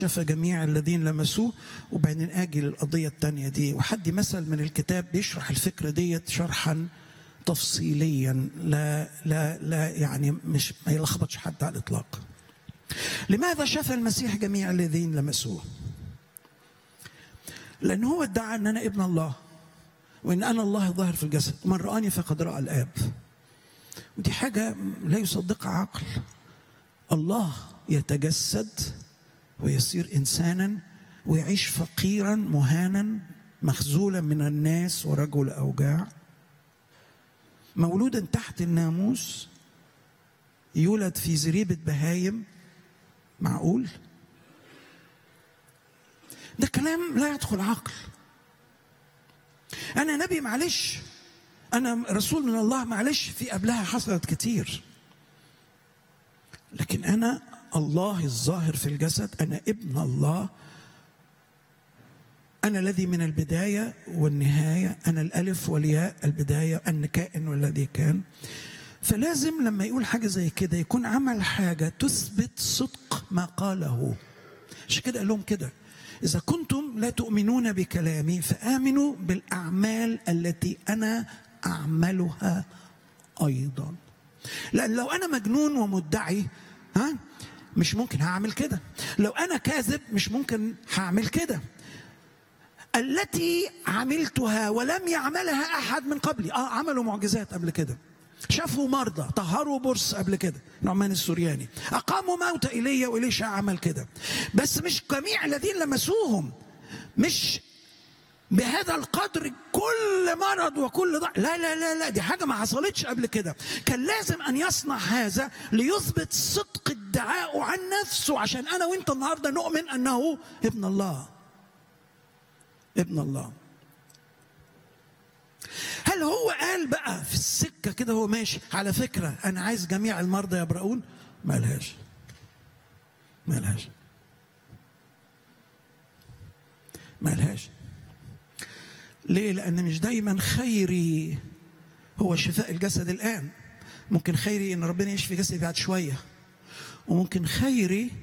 شفى جميع الذين لمسوه وبعدين اجي للقضيه الثانيه دي وحدي مثل من الكتاب بيشرح الفكره ديت شرحا تفصيليا لا لا لا يعني مش ما يلخبطش حد على الاطلاق. لماذا شفى المسيح جميع الذين لمسوه؟ لأن هو ادعى أن أنا ابن الله وأن أنا الله الظاهر في الجسد ومن رآني فقد رأى الآب ودي حاجة لا يصدقها عقل الله يتجسد ويصير إنسانا ويعيش فقيرا مهانا مخزولا من الناس ورجل أوجاع مولودا تحت الناموس يولد في زريبة بهايم معقول ده كلام لا يدخل عقل انا نبي معلش انا رسول من الله معلش في قبلها حصلت كتير لكن انا الله الظاهر في الجسد انا ابن الله انا الذي من البدايه والنهايه انا الالف والياء البدايه الكائن والذي كان فلازم لما يقول حاجه زي كده يكون عمل حاجه تثبت صدق ما قاله عشان كده قال لهم كده إذا كنتم لا تؤمنون بكلامي فآمنوا بالأعمال التي أنا أعملها أيضا لأن لو أنا مجنون ومدعي ها مش ممكن هعمل كده لو أنا كاذب مش ممكن هعمل كده التي عملتها ولم يعملها أحد من قبلي آه عملوا معجزات قبل كده شافوا مرضى طهروا برص قبل كده نعمان السورياني اقاموا موتى ايليا واليشا عمل كده بس مش جميع الذين لمسوهم مش بهذا القدر كل مرض وكل ضع لا لا لا لا دي حاجه ما حصلتش قبل كده كان لازم ان يصنع هذا ليثبت صدق ادعائه عن نفسه عشان انا وانت النهارده نؤمن انه ابن الله ابن الله هل هو قال بقى في السكة كده هو ماشي على فكرة أنا عايز جميع المرضى يبرؤون ما لهاش ما لهاش ما لهاش ليه لأن مش دايما خيري هو شفاء الجسد الآن ممكن خيري إن ربنا يشفي جسدي بعد شوية وممكن خيري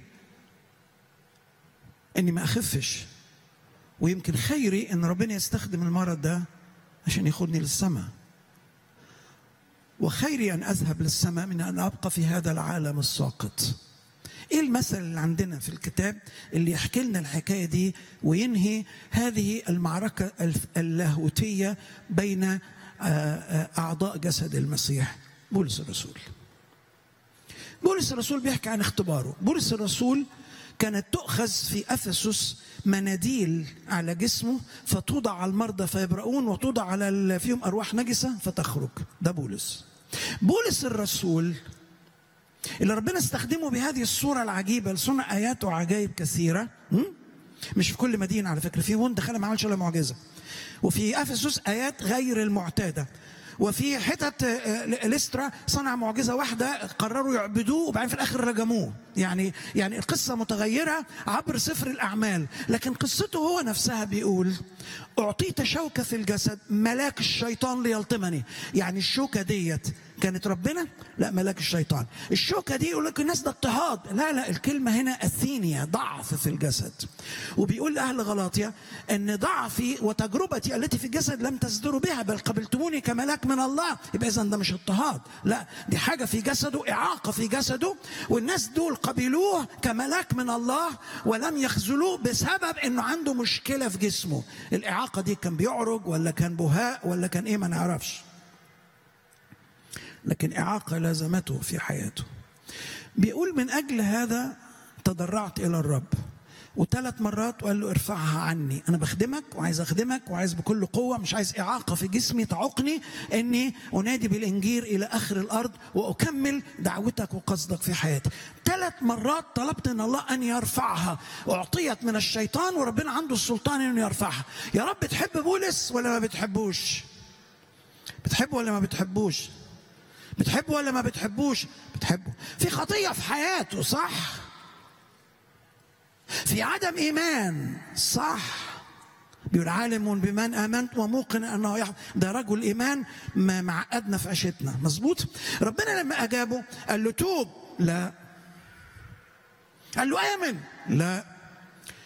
إني ما أخفش ويمكن خيري إن ربنا يستخدم المرض ده عشان ياخدني للسماء وخيري ان اذهب للسماء من ان ابقى في هذا العالم الساقط ايه المثل اللي عندنا في الكتاب اللي يحكي لنا الحكايه دي وينهي هذه المعركه اللاهوتيه بين اعضاء جسد المسيح بولس الرسول بولس الرسول بيحكي عن اختباره بولس الرسول كانت تؤخذ في افسس مناديل على جسمه فتوضع على المرضى فيبرؤون وتوضع على فيهم ارواح نجسه فتخرج ده بولس بولس الرسول اللي ربنا استخدمه بهذه الصوره العجيبه لصنع ايات وعجائب كثيره مش في كل مدينه على فكره في هون دخل ما عملش ولا معجزه وفي افسس ايات غير المعتاده وفي حتت ليسترا صنع معجزه واحده قرروا يعبدوه وبعدين في الاخر رجموه يعني يعني القصه متغيره عبر سفر الاعمال لكن قصته هو نفسها بيقول اعطيت شوكه في الجسد ملاك الشيطان ليلطمني يعني الشوكه ديت كانت ربنا لا ملاك الشيطان الشوكه دي يقول لك الناس ده اضطهاد لا لا الكلمه هنا اثينيا ضعف في الجسد وبيقول لاهل غلاطيا ان ضعفي وتجربتي التي في الجسد لم تصدروا بها بل قبلتموني كملاك من الله يبقى اذا ده مش اضطهاد لا دي حاجه في جسده اعاقه في جسده والناس دول قبلوه كملاك من الله ولم يخذلوه بسبب انه عنده مشكله في جسمه الاعاقه دي كان بيعرج ولا كان بهاء ولا كان ايه ما نعرفش لكن إعاقة لازمته في حياته بيقول من أجل هذا تضرعت إلى الرب وثلاث مرات وقال له ارفعها عني انا بخدمك وعايز اخدمك وعايز بكل قوه مش عايز اعاقه في جسمي تعوقني اني انادي بالانجيل الى اخر الارض واكمل دعوتك وقصدك في حياتي ثلاث مرات طلبت ان الله ان يرفعها اعطيت من الشيطان وربنا عنده السلطان انه يرفعها يا رب بتحب بولس ولا ما بتحبوش بتحبه ولا ما بتحبوش بتحبه ولا ما بتحبوش بتحبه في خطية في حياته صح في عدم إيمان صح بيقول عالم بمن آمنت وموقن أنه يحب ده رجل إيمان ما معقدنا في عيشتنا مظبوط ربنا لما أجابه قال له توب لا قال له آمن لا